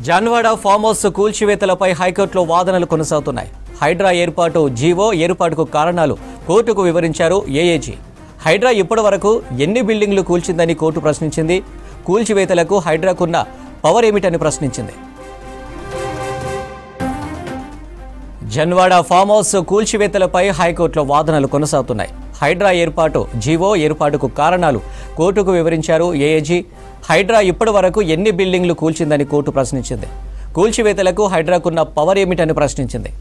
Janwada farm house కూల్చివేతలపై హైకోర్టులో వాదనలు కొనసాగుతున్నాయి హైడ్రా ఏర్పాటు జీవో ఏర్పాటుకు కారణాలు కోర్టుకు వివరించారు ఏఏజీ హైడ్రా ఇప్పటి వరకు ఎన్ని బిల్డింగ్లు కూల్చిందని కోర్టు ప్రశ్నించింది కూల్చివేతలకు హైడ్రాకున్న పవర్ ఏమిటని ప్రశ్నించింది జన్వాడ ఫామ్ హౌస్ కూల్చివేతలపై హైకోర్టులో వాదనలు కొనసాగుతున్నాయి హైడ్రా ఏర్పాటు జీవో ఏర్పాటుకు కారణాలు కోర్టుకు వివరించారు ఏఏజీ హైడ్రా ఇప్పటి వరకు ఎన్ని బిల్డింగ్లు కూల్చిందని కోర్టు ప్రశ్నించింది కూల్చివేతలకు హైడ్రాకున్న పవర్ ఏమిటని ప్రశ్నించింది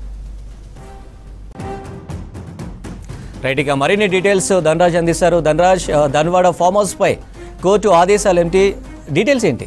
రైట్ ఇక మరిన్ని డీటెయిల్స్ ధనరాజ్ అందిస్తారు ధనరాజ్ ఆ, ధన్వాడ ఫామ్ హౌస్పై కోర్టు ఆదేశాలు ఏంటి డీటెయిల్స్ ఏంటి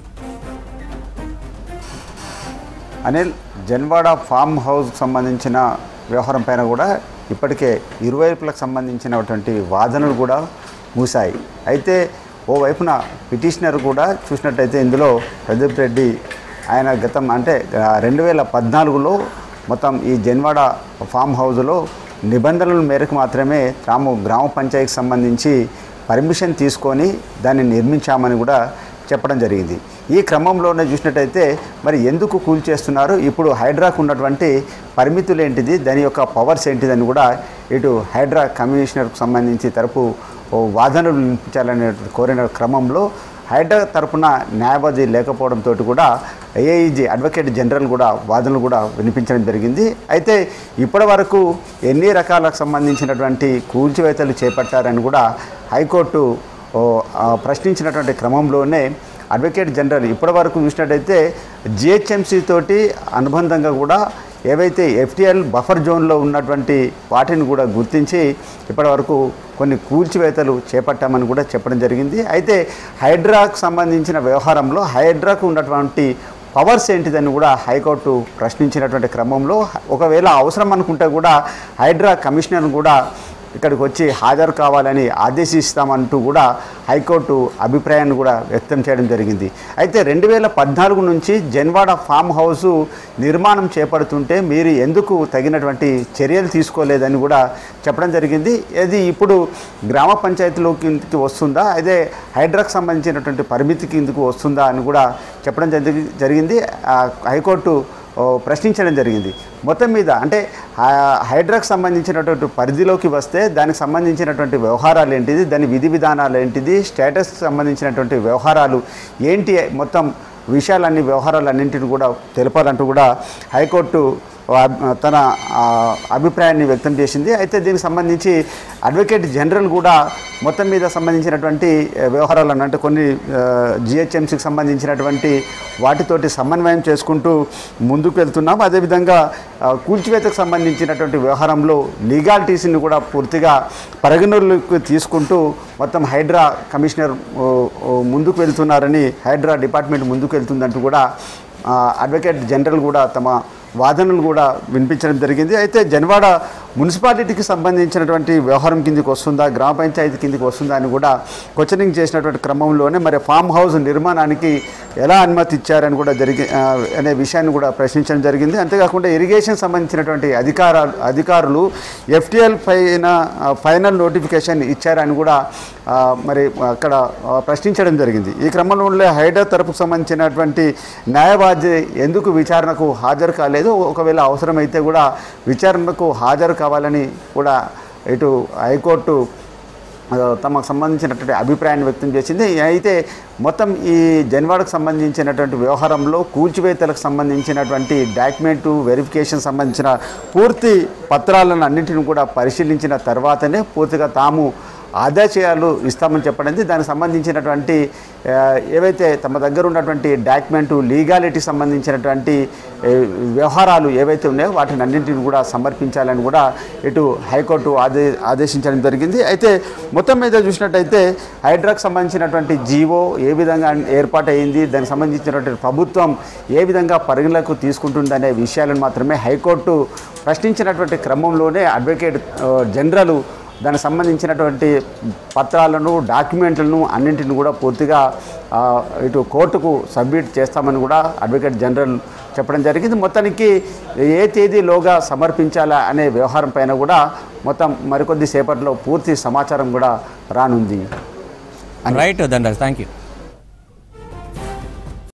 అనిల్ జన్వాడ ఫామ్ హౌస్ సంబంధించిన వ్యవహారం పైన కూడా ఇప్పటికే ఇరువైపులకు సంబంధించినటువంటి వాదనలు కూడా మూసాయి అయితే ఓవైపున పిటిషనర్ కూడా చూసినట్టయితే ఇందులో ప్రదీప్ రెడ్డి ఆయన గతం అంటే రెండు వేల పద్నాలుగులో మొత్తం ఈ జన్వాడ ఫామ్ హౌస్లో నిబంధనల మేరకు మాత్రమే తాము గ్రామ పంచాయతీకి సంబంధించి పర్మిషన్ తీసుకొని దాన్ని నిర్మించామని కూడా చెప్పడం జరిగింది ఈ క్రమంలోనే చూసినట్టయితే మరి ఎందుకు కూల్చేస్తున్నారు ఇప్పుడు హైడ్రాకు ఉన్నటువంటి పరిమితులు ఏంటిది దాని యొక్క పవర్స్ ఏంటిదని కూడా ఇటు హైడ్రా కమిషనర్కు సంబంధించి తరపు ఓ వాదనలు వినిపించాలనే కోరిన క్రమంలో హైడ్రా తరపున న్యాయవాది లేకపోవడంతో కూడా ఏఈజీ అడ్వకేట్ జనరల్ కూడా వాదనలు కూడా వినిపించడం జరిగింది అయితే ఇప్పటి వరకు ఎన్ని రకాలకు సంబంధించినటువంటి కూల్చివేతలు చేపట్టారని కూడా హైకోర్టు ఓ, ఆ, ప్రశ్నించినటువంటి క్రమంలోనే అడ్వకేట్ జనరల్ ఇప్పటివరకు చూసినట్టయితే జిహెచ్ఎంసీ తోటి అనుబంధంగా కూడా ఏవైతే ఎఫ్టిఎల్ బఫర్ జోన్లో ఉన్నటువంటి వాటిని కూడా గుర్తించి ఇప్పటివరకు కొన్ని కూల్చివేతలు చేపట్టామని కూడా చెప్పడం జరిగింది అయితే హైడ్రాకు సంబంధించిన వ్యవహారంలో హైడ్రాకు ఉన్నటువంటి పవర్స్ ఏంటిదని కూడా హైకోర్టు ప్రశ్నించినటువంటి క్రమంలో ఒకవేళ అవసరం అనుకుంటే కూడా హైడ్రా కమిషనర్ కూడా ఇక్కడికి వచ్చి హాజరు కావాలని ఆదేశిస్తామంటూ కూడా హైకోర్టు అభిప్రాయాన్ని కూడా వ్యక్తం చేయడం జరిగింది అయితే రెండు వేల పద్నాలుగు నుంచి జన్వాడ ఫామ్ హౌస్ నిర్మాణం చేపడుతుంటే మీరు ఎందుకు తగినటువంటి చర్యలు తీసుకోలేదని కూడా చెప్పడం జరిగింది ఇది ఇప్పుడు గ్రామ పంచాయతీలో కిందకి వస్తుందా అదే హైడ్రాకు సంబంధించినటువంటి పరిమితి కిందకు వస్తుందా అని కూడా చెప్పడం జరిగి జరిగింది ఆ హైకోర్టు ఓ, ప్రశ్నించడం జరిగింది మొత్తం మీద అంటే హై- హైడ్రాకు సంబంధించినటువంటి పరిధిలోకి వస్తే దానికి సంబంధించినటువంటి వ్యవహారాలు ఏంటిది దాని విధి విధానాలు ఏంటిది స్టేటస్ సంబంధించినటువంటి వ్యవహారాలు ఏంటి మొత్తం విషయాలన్నీ వ్యవహారాలన్నింటిని కూడా తెలపాలంటూ కూడా హైకోర్టు అబ్- తన ఆ, అభిప్రాయాన్ని వ్యక్తం చేసింది అయితే దీనికి సంబంధించి అడ్వకేట్ జనరల్ కూడా మొత్తం మీద సంబంధించినటువంటి ఆ, వ్యవహారాలను అంటే కొన్ని జిహెచ్ఎంసీకి సంబంధించినటువంటి వాటితోటి సమన్వయం చేసుకుంటూ ముందుకు వెళ్తున్నాం అదేవిధంగా ఆ, కూల్చివేతకు సంబంధించినటువంటి వ్యవహారంలో లీగాలిటీస్ని కూడా పూర్తిగా పరిగణలోకి తీసుకుంటూ మొత్తం హైడ్రా కమిషనర్ ఓ, ఓ, ముందుకు వెళ్తున్నారని హైడ్రా డిపార్ట్మెంట్ ముందుకు వెళ్తుందంటూ కూడా ఆ, అడ్వకేట్ జనరల్ కూడా తమ వాదనలు కూడా వినిపించడం జరిగింది అయితే జన్వాడ మున్సిపాలిటీకి సంబంధించినటువంటి వ్యవహారం కిందికి వస్తుందా గ్రామ పంచాయతీ కిందికి వస్తుందా అని కూడా క్వశ్చనింగ్ చేసినటువంటి క్రమంలోనే మరి ఫామ్ హౌస్ నిర్మాణానికి ఎలా అనుమతి ఇచ్చారని కూడా జరిగి ఆ, అనే విషయాన్ని కూడా ప్రశ్నించడం జరిగింది అంతేకాకుండా ఇరిగేషన్ సంబంధించినటువంటి అధికారాలు అధికారులు ఎఫ్టిఎల్ పైన ఆ, ఫైనల్ నోటిఫికేషన్ ఇచ్చారని కూడా ఆ, మరి అక్కడ ఆ, ప్రశ్నించడం జరిగింది ఈ క్రమంలో హైడ్రా తరపుకు సంబంధించినటువంటి న్యాయవాది ఎందుకు విచారణకు హాజరు కాలేదు ఒకవేళ అవసరమైతే కూడా విచారణకు హాజరు కావాలని కూడా ఇటు హైకోర్టు ఆ, తమకు సంబంధించినటువంటి అభిప్రాయాన్ని వ్యక్తం చేసింది అయితే మొత్తం ఈ జన్వాడకు సంబంధించినటువంటి వ్యవహారంలో కూల్చివేతలకు సంబంధించినటువంటి డాక్యుమెంటు వెరిఫికేషన్ సంబంధించిన పూర్తి పత్రాలను అన్నింటిని కూడా పరిశీలించిన తర్వాతనే పూర్తిగా తాము ఆదాయాలు ఇస్తామని చెప్పడం దానికి సంబంధించినటువంటి ఆ, ఏవైతే తమ దగ్గర ఉన్నటువంటి డాక్యుమెంటు లీగాలిటీ సంబంధించినటువంటి ఏ, వ్యవహారాలు ఏవైతే ఉన్నాయో వాటిని అన్నింటిని కూడా సమర్పించాలని కూడా ఇటు హైకోర్టు ఆదే ఆదేశించడం జరిగింది అయితే మొత్తం మీద చూసినట్టయితే హైడ్రాకు సంబంధించినటువంటి జీవో ఏ విధంగా ఏర్పాటైంది దానికి సంబంధించినటువంటి ప్రభుత్వం ఏ విధంగా పరిగణలకు తీసుకుంటుందనే విషయాలను మాత్రమే హైకోర్టు ప్రశ్నించినటువంటి క్రమంలోనే అడ్వకేట్ ఆ, జనరల్ దానికి సంబంధించినటువంటి పత్రాలను డాక్యుమెంట్లను అన్నింటిని కూడా పూర్తిగా ఆ, ఇటు కోర్టుకు సబ్మిట్ చేస్తామని కూడా అడ్వకేట్ జనరల్ చెప్పడం జరిగింది మొత్తానికి ఏ తేదీలోగా సమర్పించాలా అనే వ్యవహారం పైన కూడా మొత్తం మరికొద్ది సేపట్లో పూర్తి సమాచారం కూడా రానుంది రైట్ ధనరాజ్ థ్యాంక్ యూ